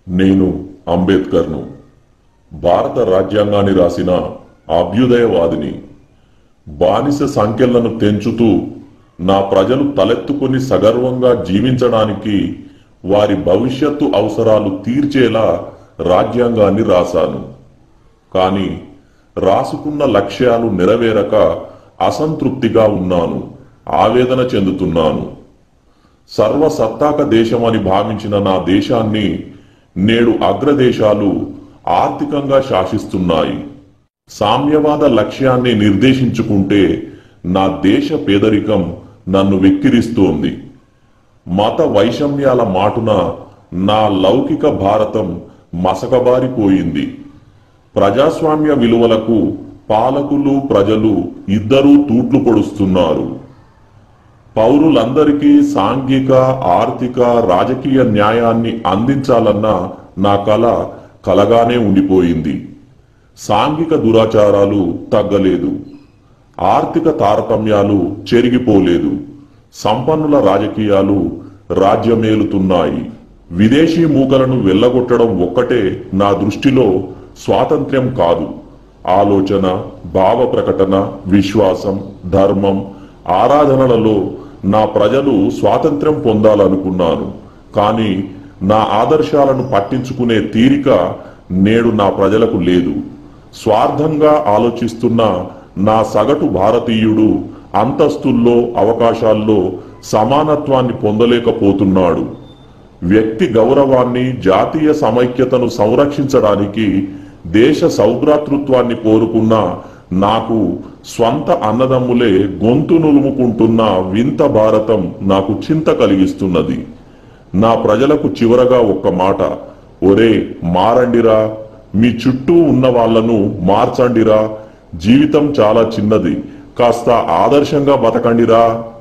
నేను అంబేద్కర్ను భారత రాజ్యాంగాన్ని రాసిన అభ్యుదయవాదిని బానిస సంఖ్యలను తెంచుతూ నా ప్రజలు తలెత్తుకుని సగర్వంగా జీవించడానికి వారి భవిష్యత్తు అవసరాలు తీర్చేలా రాజ్యాంగాన్ని రాశాను కానీ రాసుకున్న లక్ష్యాలు నెరవేరక అసంతృప్తిగా ఉన్నాను ఆవేదన చెందుతున్నాను సర్వసత్తాక దేశమని భావించిన నా దేశాన్ని నేడు అగ్రదేశాలు ఆర్థికంగా శాసిస్తున్నాయి సామ్యవాద లక్ష్యాన్ని నిర్దేశించుకుంటే నా దేశ పేదరికం నన్ను వెక్కిరిస్తోంది మత వైషమ్యాల మాటున నా లౌకిక భారతం మసకబారిపోయింది ప్రజాస్వామ్య విలువలకు పాలకులు ప్రజలు ఇద్దరూ తూట్లు పొడుస్తున్నారు పౌరులందరికీ సాంఘిక ఆర్థిక రాజకీయ న్యాయాన్ని అందించాలన్న నా కల కలగానే ఉండిపోయింది సాంఘిక దురాచారాలు తగ్గలేదు ఆర్థిక తారతమ్యాలు చెరిగిపోలేదు సంపన్నుల రాజకీయాలు రాజ్యమేలుతున్నాయి విదేశీ మూకలను వెళ్ళగొట్టడం ఒక్కటే నా దృష్టిలో స్వాతంత్ర్యం కాదు ఆలోచన భావ ప్రకటన విశ్వాసం ధర్మం ఆరాధనలలో నా ప్రజలు స్వాతంత్ర్యం పొందాలనుకున్నాను కానీ నా ఆదర్శాలను పట్టించుకునే తీరిక నేడు నా ప్రజలకు లేదు స్వార్థంగా ఆలోచిస్తున్న నా సగటు భారతీయుడు అంతస్తుల్లో అవకాశాల్లో సమానత్వాన్ని పొందలేకపోతున్నాడు వ్యక్తి గౌరవాన్ని జాతీయ సమైక్యతను సంరక్షించడానికి దేశ సౌభ్రాతృత్వాన్ని కోరుకున్న నాకు స్వంత అన్నదమ్ములే గొంతు నులుముకుంటున్న వింత భారతం నాకు చింత కలిగిస్తున్నది నా ప్రజలకు చివరగా ఒక్క మాట ఒరే మారండిరా మీ చుట్టూ ఉన్న వాళ్లను మార్చండిరా జీవితం చాలా చిన్నది కాస్త ఆదర్శంగా బతకండిరా